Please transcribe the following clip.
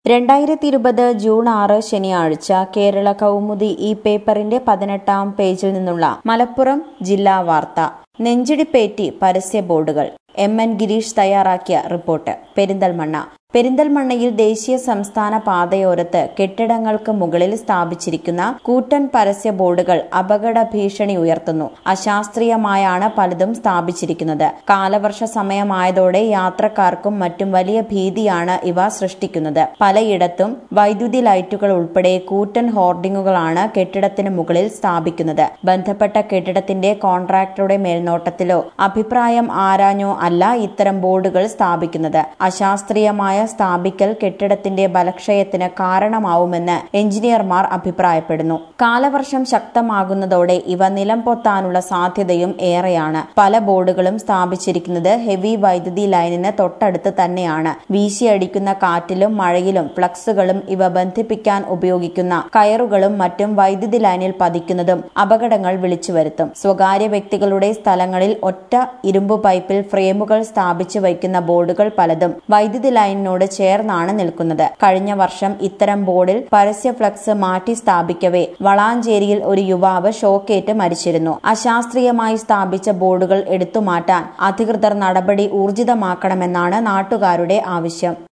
രണ്ടായിരത്തി ഇരുപത് ജൂൺ ആറ് ശനിയാഴ്ച കേരള കൗമുദി ഈ പേപ്പറിന്റെ പതിനെട്ടാം പേജിൽ നിന്നുള്ള മലപ്പുറം ജില്ലാ വാർത്ത നെഞ്ചിടിപ്പേറ്റി പരസ്യ ബോർഡുകൾ എം എൻ ഗിരീഷ് തയ്യാറാക്കിയ റിപ്പോർട്ട് പെരിന്തൽമണ്ണ പെരിന്തൽമണ്ണയിൽ ദേശീയ സംസ്ഥാന പാതയോരത്ത് കെട്ടിടങ്ങൾക്ക് മുകളിൽ സ്ഥാപിച്ചിരിക്കുന്ന കൂറ്റൻ പരസ്യ ബോർഡുകൾ അപകട ഭീഷണി ഉയർത്തുന്നു അശാസ്ത്രീയമായാണ് പലതും സ്ഥാപിച്ചിരിക്കുന്നത് കാലവർഷ സമയമായതോടെ യാത്രക്കാർക്കും മറ്റും വലിയ ഭീതിയാണ് ഇവ സൃഷ്ടിക്കുന്നത് പലയിടത്തും വൈദ്യുതി ലൈറ്റുകൾ ഉൾപ്പെടെ കൂറ്റൻ ഹോർഡിങ്ങുകളാണ് കെട്ടിടത്തിന് മുകളിൽ സ്ഥാപിക്കുന്നത് ബന്ധപ്പെട്ട കെട്ടിടത്തിന്റെ കോൺട്രാക്ടറുടെ മേൽനോട്ടത്തിലോ അഭിപ്രായം ആരാഞ്ഞോ അല്ല ഇത്തരം ബോർഡുകൾ സ്ഥാപിക്കുന്നത് അശാസ്ത്രീയമായ സ്ഥാപിക്കൽ കെട്ടിടത്തിന്റെ ബലക്ഷയത്തിന് കാരണമാവുമെന്ന് എഞ്ചിനീയർമാർ അഭിപ്രായപ്പെടുന്നു കാലവർഷം ശക്തമാകുന്നതോടെ ഇവ നിലം പൊത്താനുള്ള സാധ്യതയും ഏറെയാണ് പല ബോർഡുകളും സ്ഥാപിച്ചിരിക്കുന്നത് ഹെവി വൈദ്യുതി ലൈനിന് തൊട്ടടുത്ത് തന്നെയാണ് വീശിയടിക്കുന്ന കാറ്റിലും മഴയിലും ഫ്ലക്സുകളും ഇവ ബന്ധിപ്പിക്കാൻ ഉപയോഗിക്കുന്ന കയറുകളും മറ്റും വൈദ്യുതി ലൈനിൽ പതിക്കുന്നതും അപകടങ്ങൾ വിളിച്ചു വരുത്തും സ്വകാര്യ വ്യക്തികളുടെ സ്ഥലങ്ങളിൽ ഒറ്റ ഇരുമ്പു പൈപ്പിൽ ഫ്രെയിമുകൾ സ്ഥാപിച്ചു വയ്ക്കുന്ന ബോർഡുകൾ പലതും വൈദ്യുതി ലൈനിനോട് ചേർന്നാണ് നിൽക്കുന്നത് കഴിഞ്ഞ വർഷം ഇത്തരം ബോർഡിൽ പരസ്യ ഫ്ലക്സ് മാറ്റി സ്ഥാപിക്കവേ വളാഞ്ചേരിയിൽ ഒരു യുവാവ് ഷോക്കേറ്റ് മരിച്ചിരുന്നു അശാസ്ത്രീയമായി സ്ഥാപിച്ച ബോർഡുകൾ എടുത്തുമാറ്റാൻ അധികൃതർ നടപടി ഊർജിതമാക്കണമെന്നാണ് നാട്ടുകാരുടെ ആവശ്യം